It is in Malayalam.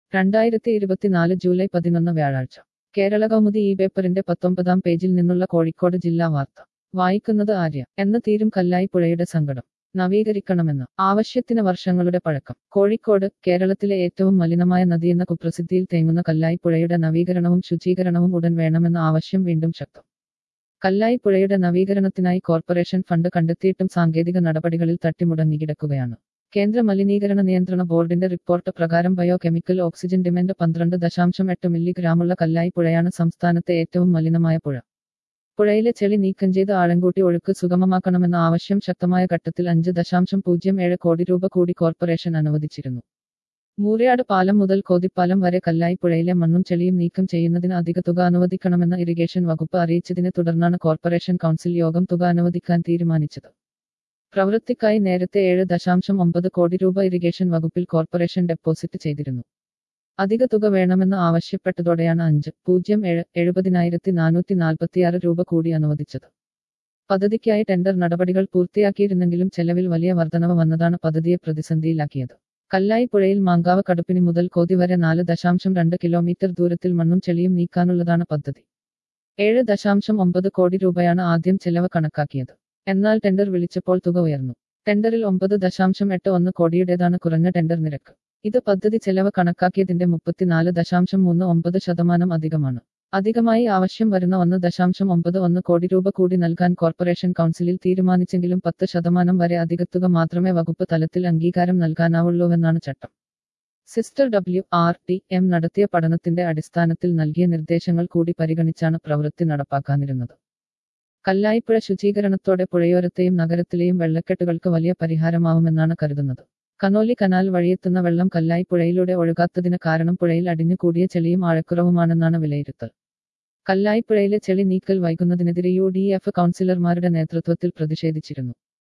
രണ്ടായിരത്തി ഇരുപത്തിനാല് ജൂലൈ പതിനൊന്ന് വ്യാഴാഴ്ച കേരള കൗമുദി ഈ പേപ്പറിന്റെ പത്തൊമ്പതാം പേജിൽ നിന്നുള്ള കോഴിക്കോട് ജില്ലാ വാർത്ത വായിക്കുന്നത് ആര്യ എന്ന് തീരും കല്ലായി പുഴയുടെ സങ്കടം നവീകരിക്കണമെന്ന് ആവശ്യത്തിന് വർഷങ്ങളുടെ പഴക്കം കോഴിക്കോട് കേരളത്തിലെ ഏറ്റവും മലിനമായ നദിയെന്ന കുപ്രസിദ്ധിയിൽ തേങ്ങുന്ന കല്ലായി പുഴയുടെ നവീകരണവും ശുചീകരണവും ഉടൻ വേണമെന്ന ആവശ്യം വീണ്ടും ശക്തം കല്ലായി പുഴയുടെ നവീകരണത്തിനായി കോർപ്പറേഷൻ ഫണ്ട് കണ്ടെത്തിയിട്ടും സാങ്കേതിക നടപടികളിൽ തട്ടിമുടങ്ങി കിടക്കുകയാണ് കേന്ദ്ര മലിനീകരണ നിയന്ത്രണ ബോർഡിന്റെ റിപ്പോർട്ട് പ്രകാരം ബയോ കെമിക്കൽ ഓക്സിജൻ ഡിമാൻഡ് പന്ത്രണ്ട് ദശാംശം എട്ട് മില്ലിഗ്രാമുള്ള കല്ലായി പുഴയാണ് സംസ്ഥാനത്തെ ഏറ്റവും മലിനമായ പുഴ പുഴയിലെ ചെളി നീക്കം ചെയ്ത് ആഴംകൂട്ടി ഒഴുക്ക് സുഗമമാക്കണമെന്ന ആവശ്യം ശക്തമായ ഘട്ടത്തിൽ അഞ്ച് ദശാംശം പൂജ്യം ഏഴ് കോടി രൂപ കൂടി കോർപ്പറേഷൻ അനുവദിച്ചിരുന്നു മൂരയാട് പാലം മുതൽ കോതിപ്പാലം വരെ കല്ലായി പുഴയിലെ മണ്ണും ചെളിയും നീക്കം ചെയ്യുന്നതിന് അധിക തുക അനുവദിക്കണമെന്ന് ഇറിഗേഷൻ വകുപ്പ് അറിയിച്ചതിനെ തുടർന്നാണ് കോർപ്പറേഷൻ കൗൺസിൽ യോഗം തുക അനുവദിക്കാൻ തീരുമാനിച്ചത് പ്രവൃത്തിക്കായി നേരത്തെ ഏഴ് ദശാംശം ഒമ്പത് കോടി രൂപ ഇറിഗേഷൻ വകുപ്പിൽ കോർപ്പറേഷൻ ഡെപ്പോസിറ്റ് ചെയ്തിരുന്നു അധിക തുക വേണമെന്ന് ആവശ്യപ്പെട്ടതോടെയാണ് അഞ്ച് പൂജ്യം ഏഴ് എഴുപതിനായിരത്തി നാനൂറ്റി നാൽപ്പത്തിയാറ് രൂപ കൂടി അനുവദിച്ചത് പദ്ധതിക്കായി ടെൻഡർ നടപടികൾ പൂർത്തിയാക്കിയിരുന്നെങ്കിലും ചെലവിൽ വലിയ വർധനവ് വന്നതാണ് പദ്ധതിയെ പ്രതിസന്ധിയിലാക്കിയത് കല്ലായി പുഴയിൽ മാങ്കാവ് കടുപ്പിനി മുതൽ കോതി വരെ നാല് ദശാംശം രണ്ട് കിലോമീറ്റർ ദൂരത്തിൽ മണ്ണും ചെളിയും നീക്കാനുള്ളതാണ് പദ്ധതി ഏഴ് ദശാംശം ഒമ്പത് കോടി രൂപയാണ് ആദ്യം ചെലവ് കണക്കാക്കിയത് എന്നാൽ ടെൻഡർ വിളിച്ചപ്പോൾ തുക ഉയർന്നു ടെൻഡറിൽ ഒമ്പത് ദശാംശം എട്ട് ഒന്ന് കോടിയുടേതാണ് കുറഞ്ഞ ടെൻഡർ നിരക്ക് ഇത് പദ്ധതി ചെലവ് കണക്കാക്കിയതിന്റെ മുപ്പത്തിനാല് ദശാംശം മൂന്ന് ഒമ്പത് ശതമാനം അധികമാണ് അധികമായി ആവശ്യം വരുന്ന ഒന്ന് ദശാംശം ഒമ്പത് ഒന്ന് കോടി രൂപ കൂടി നൽകാൻ കോർപ്പറേഷൻ കൗൺസിലിൽ തീരുമാനിച്ചെങ്കിലും പത്ത് ശതമാനം വരെ അധികത്തുക മാത്രമേ വകുപ്പ് തലത്തിൽ അംഗീകാരം നൽകാനാവുള്ളൂവെന്നാണ് ചട്ടം സിസ്റ്റർ ഡബ്ല്യു ആർ ടി എം നടത്തിയ പഠനത്തിന്റെ അടിസ്ഥാനത്തിൽ നൽകിയ നിർദ്ദേശങ്ങൾ കൂടി പരിഗണിച്ചാണ് പ്രവൃത്തി നടപ്പാക്കാനിരുന്നത് കല്ലായിപ്പുഴ ശുചീകരണത്തോടെ പുഴയോരത്തെയും നഗരത്തിലെയും വെള്ളക്കെട്ടുകൾക്ക് വലിയ പരിഹാരമാവുമെന്നാണ് കരുതുന്നത് കനോലി കനാൽ വഴിയെത്തുന്ന വെള്ളം കല്ലായി പുഴയിലൂടെ ഒഴുകാത്തതിന് കാരണം പുഴയിൽ അടിഞ്ഞുകൂടിയ ചെളിയും ആഴക്കുറവുമാണെന്നാണ് വിലയിരുത്തൽ കല്ലായി പുഴയിലെ ചെളി നീക്കൽ വൈകുന്നതിനെതിരെ യു ഡി എഫ് കൗൺസിലർമാരുടെ നേതൃത്വത്തിൽ പ്രതിഷേധിച്ചിരുന്നു